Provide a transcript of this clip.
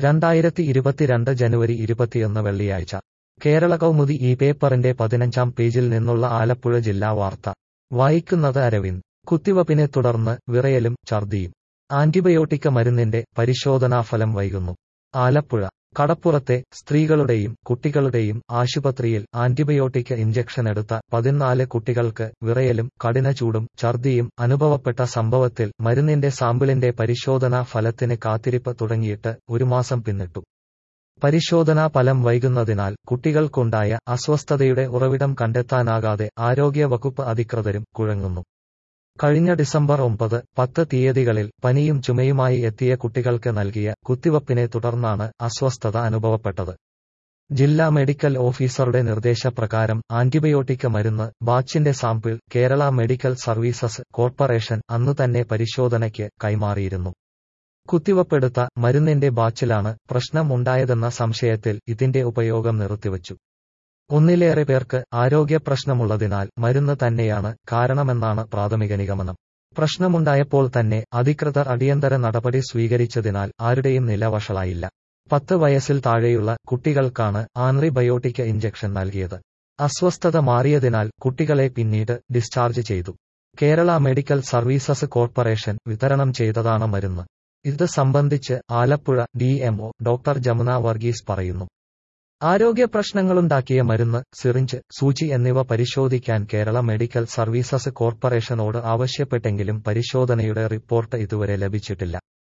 രണ്ടായിരത്തി ഇരുപത്തിരണ്ട് ജനുവരി ഇരുപത്തിയൊന്ന് വെള്ളിയാഴ്ച കേരള കൗമുദി ഈ പേപ്പറിന്റെ പതിനഞ്ചാം പേജിൽ നിന്നുള്ള ആലപ്പുഴ ജില്ലാ വാർത്ത വായിക്കുന്നത് അരവിന്ദ് കുത്തിവപ്പിനെ തുടർന്ന് വിറയലും ഛർദിയും ആന്റിബയോട്ടിക് മരുന്നിന്റെ പരിശോധനാഫലം വൈകുന്നു ആലപ്പുഴ കടപ്പുറത്തെ സ്ത്രീകളുടെയും കുട്ടികളുടെയും ആശുപത്രിയിൽ ആന്റിബയോട്ടിക് ഇഞ്ചക്ഷൻ എടുത്ത പതിനാല് കുട്ടികൾക്ക് വിറയലും കഠിനചൂടും ഛർദിയും അനുഭവപ്പെട്ട സംഭവത്തിൽ മരുന്നിന്റെ സാമ്പിളിന്റെ പരിശോധനാ ഫലത്തിന് കാത്തിരിപ്പ് തുടങ്ങിയിട്ട് ഒരു മാസം പിന്നിട്ടു പരിശോധനാ ഫലം വൈകുന്നതിനാൽ കുട്ടികൾക്കുണ്ടായ അസ്വസ്ഥതയുടെ ഉറവിടം കണ്ടെത്താനാകാതെ ആരോഗ്യ വകുപ്പ് അധികൃതരും കുഴങ്ങുന്നു കഴിഞ്ഞ ഡിസംബർ ഒമ്പത് പത്ത് തീയതികളിൽ പനിയും ചുമയുമായി എത്തിയ കുട്ടികൾക്ക് നൽകിയ കുത്തിവപ്പിനെ തുടർന്നാണ് അസ്വസ്ഥത അനുഭവപ്പെട്ടത് ജില്ലാ മെഡിക്കൽ ഓഫീസറുടെ നിർദ്ദേശപ്രകാരം ആന്റിബയോട്ടിക് മരുന്ന് ബാച്ചിന്റെ sample Kerala medical services corporation അന്നുതന്നെ പരിശോധനയ്ക്ക് കൈമാറിയിരുന്നു കുത്തിവപ്പെടുത്ത മരുന്നിന്റെ ബാച്ചിലാണ് പ്രശ്നം ഉണ്ടായതെന്ന സംശയത്തിൽ ഇതിന്റെ ഉപയോഗം നിർത്തിവച്ചു ഒന്നിലേറെ പേർക്ക് ആരോഗ്യ പ്രശ്നമുള്ളതിനാൽ മരുന്ന് തന്നെയാണ് കാരണമെന്നാണ് പ്രാഥമിക നിഗമനം പ്രശ്നമുണ്ടായപ്പോൾ തന്നെ അധികൃതർ അടിയന്തര നടപടി സ്വീകരിച്ചതിനാൽ ആരുടെയും നില വഷളായില്ല പത്ത് വയസ്സിൽ താഴെയുള്ള കുട്ടികൾക്കാണ് ആൻറിബയോട്ടിക് ഇഞ്ചക്ഷൻ നൽകിയത് അസ്വസ്ഥത മാറിയതിനാൽ കുട്ടികളെ പിന്നീട് ഡിസ്ചാർജ് ചെയ്തു കേരള മെഡിക്കൽ സർവീസസ് കോർപ്പറേഷൻ വിതരണം ചെയ്തതാണ് മരുന്ന് ഇത് സംബന്ധിച്ച് ആലപ്പുഴ ഡിഎംഒ ഡോക്ടർ ജമുന വർഗീസ് പറയുന്നു ആരോഗ്യ പ്രശ്നങ്ങളുണ്ടാക്കിയ മരുന്ന് സിറിഞ്ച് സൂചി എന്നിവ പരിശോധിക്കാൻ കേരള മെഡിക്കൽ സർവീസസ് കോർപ്പറേഷനോട് ആവശ്യപ്പെട്ടെങ്കിലും പരിശോധനയുടെ റിപ്പോർട്ട് ഇതുവരെ ലഭിച്ചിട്ടില്ല